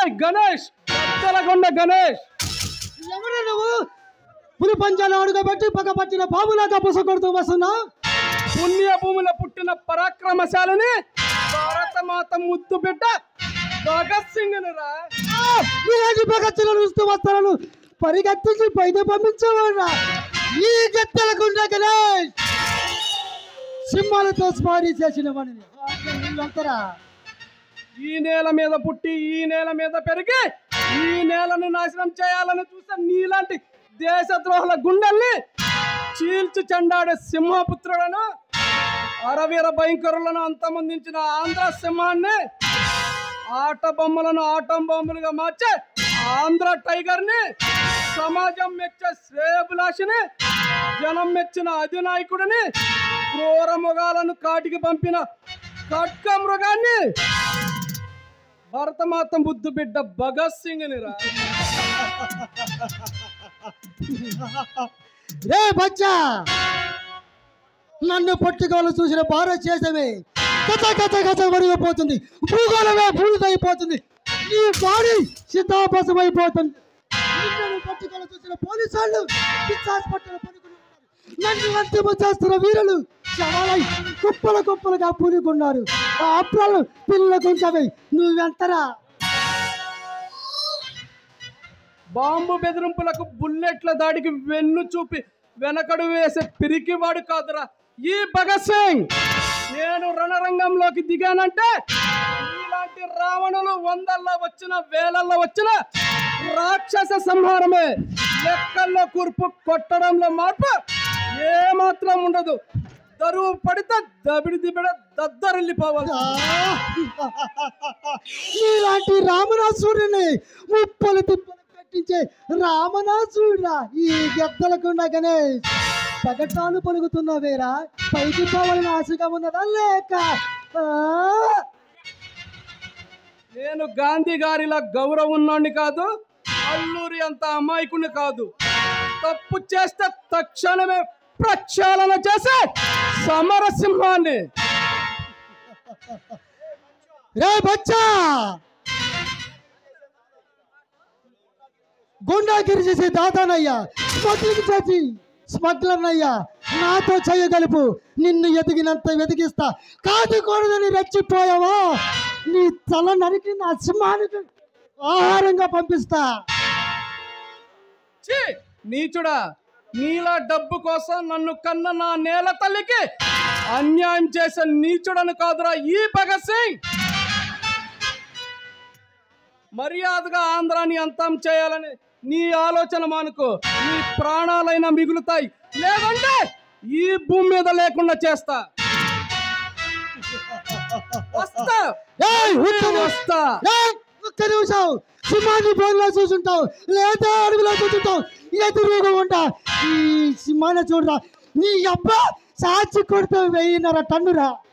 గణేష్ కత్తలకొండ గణేష్ ఎవరు నువ్వు పులి పంచాలు అడుగబెట్టి పక్క పట్టిన బాబులాగా పుసకొడుతూ వస్తున్నా పుణ్య భూముల పుట్టిన పరాక్రమశాలని భారతమాత ముద్దు బిడ్డ భగత్ సింగ్ రా ఇలాంటి పగచ్చులను చూస్తూ వస్తాను పరిగెత్తించి బయట పంపించేవాడు ఈ గత్తెలకుండా గణేష్ సింహాలతో స్పారీ చేసిన వాడిని వీళ్ళంతరా ఈ నేల మీద పుట్టి ఈ నేల మీద పెరిగి ఈ నేలను నాశనం చేయాలని చూసే నీలాంటి దేశద్రోహుల గుండెల్ని చీల్చి చెండాడే సింహపుత్రులను అరవీర భయంకరులను అంతమొందించిన ఆంధ్ర సింహాన్ని ఆట బొమ్మలను ఆటం బొమ్మలుగా మార్చే ఆంధ్ర టైగర్ ని సమాజం మెచ్చే శ్రేయభిలాషిని జనం మెచ్చిన అధినాయకుడిని క్రూర మృగాలను కాటికి పంపిన ఖడ్గ మృగాన్ని భరతమాత ముద్దు బిడ్డ భగత్ సింగ్ ని రా రే బచ్చా నన్ను పట్టుకోవాలని చూసిన భారత చేసమే కథ కథ కథ మరిగిపోతుంది భూగోళమే భూమిదైపోతుంది ఈ బాడీ సిద్ధాభాసం అయిపోతుంది నిన్ను పట్టుకోవాలని చూసిన పోలీసు వాళ్ళు పిచ్చాసుపట్టులో పడుకుని ఉన్నారు. నన్ను అంతిమ చేస్తున్న వీరులు శవాలై కుప్పల కుప్పలుగా పూనుకున్నారు ఆ అప్రాలు పిల్లకుంటవి నువ్వెంతరా బాంబు బెదిరింపులకు బుల్లెట్ల దాడికి వెన్ను చూపి వెనకడు వేసే పిరికివాడు కాదురా ఈ భగత్ సింగ్ నేను రణరంగంలోకి దిగానంటే ఇలాంటి రావణులు వందల్లో వచ్చిన వేలల్లో వచ్చిన రాక్షస సంహారమే లెక్కల్లో కూర్పు కొట్టడంలో మార్పు ఏమాత్రం ఉండదు దరువు పడితే దబిడి దిబిడ దద్దరిల్లిపోవాలి ఇలాంటి రామనాసురుని ముప్పలు తిప్పలు పెట్టించే రామనాసురుడా ఈ గెద్దలకుండా గణేష్ పగటాలు పలుకుతున్నావేరా పైకి పోవాలని ఆశగా ఉన్నదా లేక ఆ? నేను గాంధీ గారిలా గౌరవం ఉన్నోడిని కాదు అల్లూరి అంత అమాయకుని కాదు తప్పు చేస్తే తక్షణమే ప్రక్షాళన చేసే సమరసింహాన్ని రే బచ్చా గుండాగిరి చేసి దాదానయ్యా స్మగ్లింగ్ చేసి స్మగ్లర్ అయ్యా నాతో చేయగలుపు నిన్ను ఎదిగినంత వెతికిస్తా కాదుకూడదని రెచ్చిపోయావా నీ తల నరికి నా సింహానికి ఆహారంగా పంపిస్తా ఛీ నీచుడా నీలా డబ్బు కోసం నన్ను కన్న నా నేల తల్లికి అన్యాయం చేసే నీచుడను కాదురా ఈ భగత్ సింగ్ మర్యాదగా ఆంధ్రాని అంతం చేయాలని నీ ఆలోచన మానుకో నీ ప్రాణాలైనా మిగులుతాయి లేదంటే ఈ భూమి మీద లేకుండా చేస్తా వస్తా ఏయ్, ఒక్క నిమిషం. వస్తా ఏయ్, ఒక్క నిమిషం సింహాన్ని బోన్లో చూసుంటావు లేదా అడవిలో చూసుంటావు ఎదురుగా ఉంటా ఈ సింహాన్ని చూడరా నీ అబ్బా సాచి కొడితే వెయ్యిన్నర టన్నురా